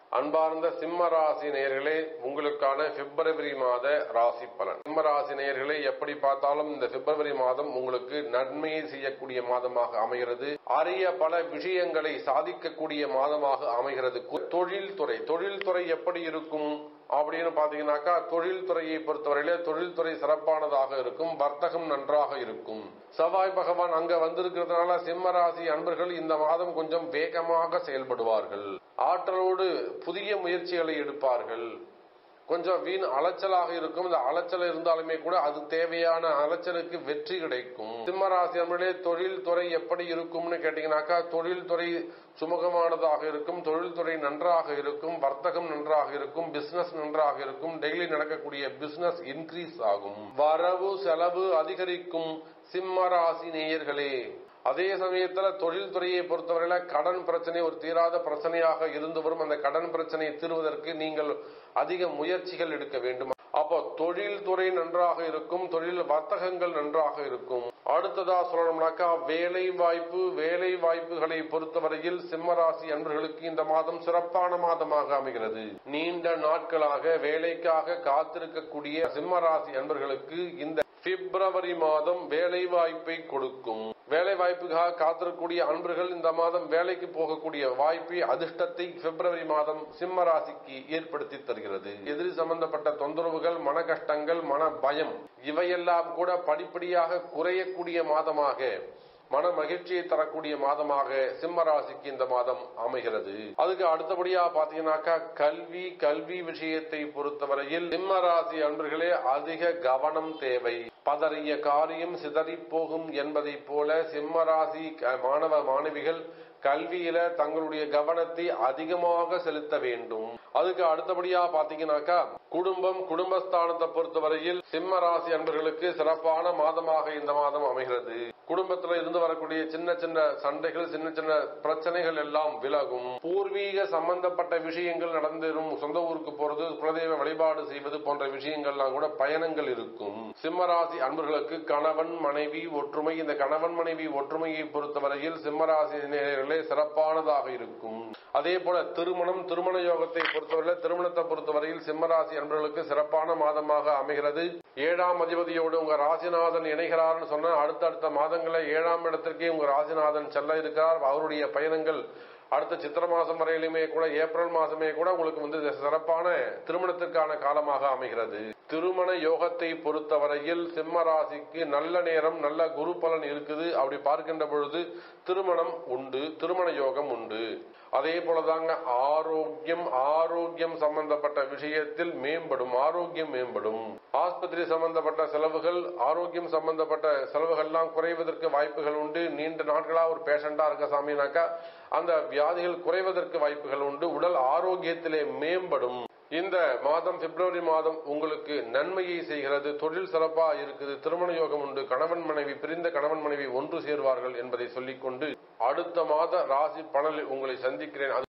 அன்பார்ந்த சிம்ம ராசி நேயர்களே உங்களுக்கான பிப்ரவரி மாத ராசி பலன் சிம்ம ராசி நேயர்களே எப்படி பார்த்தாலும் இந்த பிப்ரவரி மாதம் உங்களுக்கு நன்மையை செய்யக்கூடிய மாதமாக அமைகிறது அரிய பல விஷயங்களை சாதிக்கக்கூடிய மாதமாக அமைகிறது தொழில்துறை தொழில்துறை எப்படி இருக்கும் அப்படின்னு பாத்தீங்கன்னாக்கா தொழில்துறையை பொறுத்தவரையிலே தொழில்துறை சிறப்பானதாக இருக்கும் வர்த்தகம் நன்றாக இருக்கும் செவ்வாய் பகவான் அங்க வந்திருக்கிறதுனால சிம்ம ராசி அன்பர்கள் இந்த மாதம் கொஞ்சம் வேகமாக செயல்படுவார்கள் ஆற்றலோடு புதிய முயற்சிகளை எடுப்பார்கள் கொஞ்சம் வீண் அலைச்சலாக இருக்கும் இந்த அலைச்சல் இருந்தாலுமே கூட அது தேவையான அலைச்சலுக்கு வெற்றி கிடைக்கும் சிம்மராசி அன்பர்களே தொழில்துறை எப்படி இருக்கும்னு கேட்டீங்கன்னாக்கா தொழில்துறை சுமூகமானதாக இருக்கும் தொழில்துறை நன்றாக இருக்கும் வர்த்தகம் நன்றாக இருக்கும் பிசினஸ் நன்றாக இருக்கும் டெய்லி நடக்கக்கூடிய பிசினஸ் இன்க்ரீஸ் ஆகும் வரவு செலவு அதிகரிக்கும் சிம்ம ராசி நேயர்களே அதே சமயத்துல தொழில்துறையை பொறுத்தவரையில கடன் பிரச்சனை ஒரு தீராத பிரச்சனையாக இருந்து வரும் அந்த கடன் பிரச்சனையை தீர்வதற்கு நீங்கள் அதிக முயற்சிகள் எடுக்க வேண்டும் அப்போ தொழில்துறை நன்றாக இருக்கும் தொழில் வர்த்தகங்கள் நன்றாக இருக்கும் அடுத்ததா சொல்லணும்னாக்கா வேலை வாய்ப்பு வேலை வாய்ப்புகளை பொறுத்தவரையில் சிம்மராசி அன்பர்களுக்கு இந்த மாதம் சிறப்பான மாதமாக அமைகிறது நீண்ட நாட்களாக வேலைக்காக காத்திருக்கக்கூடிய சிம்மராசி அன்பர்களுக்கு இந்த பிப்ரவரி மாதம் வேலை வாய்ப்பை கொடுக்கும் வேலை வாய்ப்புக்காக காத்திருக்கக்கூடிய அன்பர்கள் இந்த மாதம் வேலைக்கு போகக்கூடிய வாய்ப்பை அதிர்ஷ்டத்தை பிப்ரவரி மாதம் சிம்ம ராசிக்கு ஏற்படுத்தி தருகிறது எதிரி சம்பந்தப்பட்ட தொந்தரவுகள் மன கஷ்டங்கள் மன பயம் இவையெல்லாம் கூட படிப்படியாக குறையக்கூடிய மாதமாக மன மகிழ்ச்சியை தரக்கூடிய மாதமாக சிம்ம ராசிக்கு இந்த மாதம் அமைகிறது அதுக்கு அடுத்தபடியா பாத்தீங்கன்னாக்கா கல்வி கல்வி விஷயத்தை பொறுத்தவரையில் சிம்ம ராசி அன்பர்களே அதிக கவனம் தேவை பதறிய காரியம் சிதறி போகும் என்பதை போல சிம்ம ராசி மாணவ மாணவிகள் கல்வியில தங்களுடைய கவனத்தை அதிகமாக செலுத்த வேண்டும் அதுக்கு அடுத்தபடியா பாத்தீங்கன்னாக்கா குடும்பம் குடும்பஸ்தானத்தை பொறுத்தவரையில் சிம்ம ராசி அன்பர்களுக்கு சிறப்பான மாதமாக இந்த மாதம் அமைகிறது குடும்பத்துல இருந்து வரக்கூடிய சின்ன சின்ன சண்டைகள் சின்ன சின்ன பிரச்சனைகள் எல்லாம் விலகும் பூர்வீக சம்பந்தப்பட்ட விஷயங்கள் நடந்துரும் சொந்த ஊருக்கு போறது குலதெய்வ வழிபாடு செய்வது போன்ற விஷயங்கள்லாம் கூட பயணங்கள் இருக்கும் சிம்மராசி அன்பர்களுக்கு கணவன் மனைவி ஒற்றுமை இந்த கணவன் மனைவி ஒற்றுமையை பொறுத்தவரையில் சிம்மராசி நேர்களே சிறப்பானதாக இருக்கும் அதே போல திருமணம் திருமண யோகத்தை பொறுத்தவரை திருமணத்தை பொறுத்தவரையில் சிம்மராசி அன்பர்களுக்கு சிறப்பான மாதமாக அமைகிறது ஏழாம் அதிபதியோடு உங்க ராசிநாதன் இணைகிறார்னு சொன்ன அடுத்தடுத்த மாதங்களில் ஏழாம் இடத்திற்கே உங்க ராசிநாதன் செல்ல இருக்கிறார் அவருடைய பயணங்கள் அடுத்த சித்திர மாசம் வரையிலுமே கூட ஏப்ரல் மாசமே கூட உங்களுக்கு வந்து சிறப்பான திருமணத்திற்கான காலமாக அமைகிறது திருமண யோகத்தை பொறுத்தவரையில் சிம்ம ராசிக்கு நல்ல நேரம் நல்ல குரு பலன் இருக்குது அப்படி பார்க்கின்ற பொழுது திருமணம் உண்டு திருமண யோகம் உண்டு அதே போலதாங்க ஆரோக்கியம் ஆரோக்கியம் சம்பந்தப்பட்ட விஷயத்தில் மேம்படும் ஆரோக்கியம் மேம்படும் ஆஸ்பத்திரி சம்பந்தப்பட்ட செலவுகள் ஆரோக்கியம் சம்பந்தப்பட்ட செலவுகள்லாம் குறைவதற்கு வாய்ப்புகள் உண்டு நீண்ட நாட்களா ஒரு பேஷண்டா இருக்க சாமினாக்கா அந்த வியாதிகள் குறைவதற்கு வாய்ப்புகள் உண்டு உடல் ஆரோக்கியத்திலே மேம்படும் இந்த மாதம் பிப்ரவரி மாதம் உங்களுக்கு நன்மையை செய்கிறது தொழில் சிறப்பா இருக்குது திருமண யோகம் உண்டு கணவன் மனைவி பிரிந்த கணவன் மனைவி ஒன்று சேர்வார்கள் என்பதை சொல்லிக்கொண்டு அடுத்த மாத ராசி பலனில் உங்களை சந்திக்கிறேன்